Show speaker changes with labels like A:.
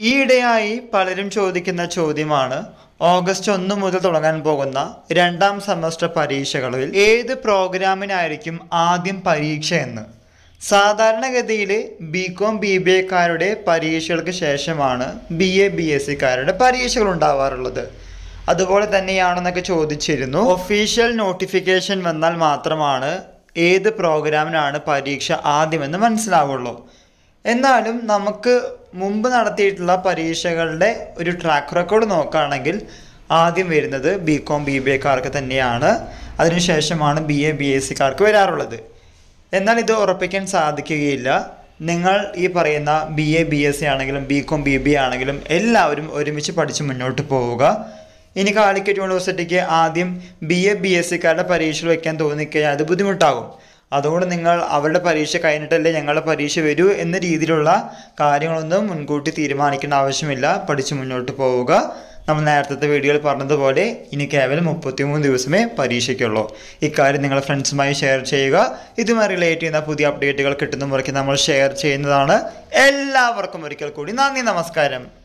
A: ഈയിടെയായി പലരും ചോദിക്കുന്ന ചോദ്യമാണ് ഓഗസ്റ്റ് ഒന്ന് മുതൽ തുടങ്ങാൻ പോകുന്ന രണ്ടാം സെമസ്റ്റർ പരീക്ഷകളിൽ ഏത് പ്രോഗ്രാമിനായിരിക്കും ആദ്യം പരീക്ഷ എന്ന് സാധാരണഗതിയിൽ ബി കോം ബി ബി എക്കാരുടെ പരീക്ഷകൾക്ക് ശേഷമാണ് ബി എ ബി എസ് സിക്കാരുടെ പരീക്ഷകൾ ഉണ്ടാവാറുള്ളത് അതുപോലെ തന്നെയാണെന്നൊക്കെ ചോദിച്ചിരുന്നു ഒഫീഷ്യൽ നോട്ടിഫിക്കേഷൻ വന്നാൽ മാത്രമാണ് ഏത് പ്രോഗ്രാമിനാണ് പരീക്ഷ ആദ്യമെന്ന് മനസ്സിലാവുള്ളൂ എന്നാലും നമുക്ക് മുമ്പ് നടത്തിയിട്ടുള്ള പരീക്ഷകളുടെ ഒരു ട്രാക്ക് റെക്കോർഡ് നോക്കുകയാണെങ്കിൽ ആദ്യം വരുന്നത് ബി കോം ബി ബി എക്കാർക്ക് തന്നെയാണ് അതിനുശേഷമാണ് ബി എ ബി എസ് സിക്കാർക്ക് വരാറുള്ളത് എന്നാൽ ഇത് ഉറപ്പിക്കാൻ സാധിക്കുകയില്ല നിങ്ങൾ ഈ പറയുന്ന B A B S C ആണെങ്കിലും ബി കോം ബി ബി ആണെങ്കിലും എല്ലാവരും ഒരുമിച്ച് പഠിച്ച് മുന്നോട്ട് പോവുക ഇനി കാലിക്കറ്റ് യൂണിവേഴ്സിറ്റിക്ക് ആദ്യം ബി എ ബി എസ് സിക്കാരുടെ പരീക്ഷ വയ്ക്കാൻ തോന്നിക്കഴിഞ്ഞാൽ അത് ബുദ്ധിമുട്ടാകും അതുകൊണ്ട് നിങ്ങൾ അവരുടെ പരീക്ഷ കഴിഞ്ഞിട്ടല്ലേ ഞങ്ങളുടെ പരീക്ഷ വരൂ എന്ന രീതിയിലുള്ള കാര്യങ്ങളൊന്നും മുൻകൂട്ടി തീരുമാനിക്കേണ്ട ആവശ്യമില്ല പഠിച്ച് മുന്നോട്ട് പോവുക നമ്മൾ നേരത്തെ വീഡിയോയിൽ പറഞ്ഞതുപോലെ ഇനി കേവലം മുപ്പത്തിമൂന്ന് ദിവസമേ പരീക്ഷയ്ക്കുള്ളൂ ഇക്കാര്യം നിങ്ങളുടെ ഫ്രണ്ട്സുമായി ഷെയർ ചെയ്യുക ഇതുമായി റിലേറ്റ് ചെയ്യുന്ന പുതിയ അപ്ഡേറ്റുകൾ കിട്ടുന്ന മുറയ്ക്ക് നമ്മൾ ഷെയർ ചെയ്യുന്നതാണ് എല്ലാവർക്കും ഒരിക്കൽ കൂടി നന്ദി നമസ്കാരം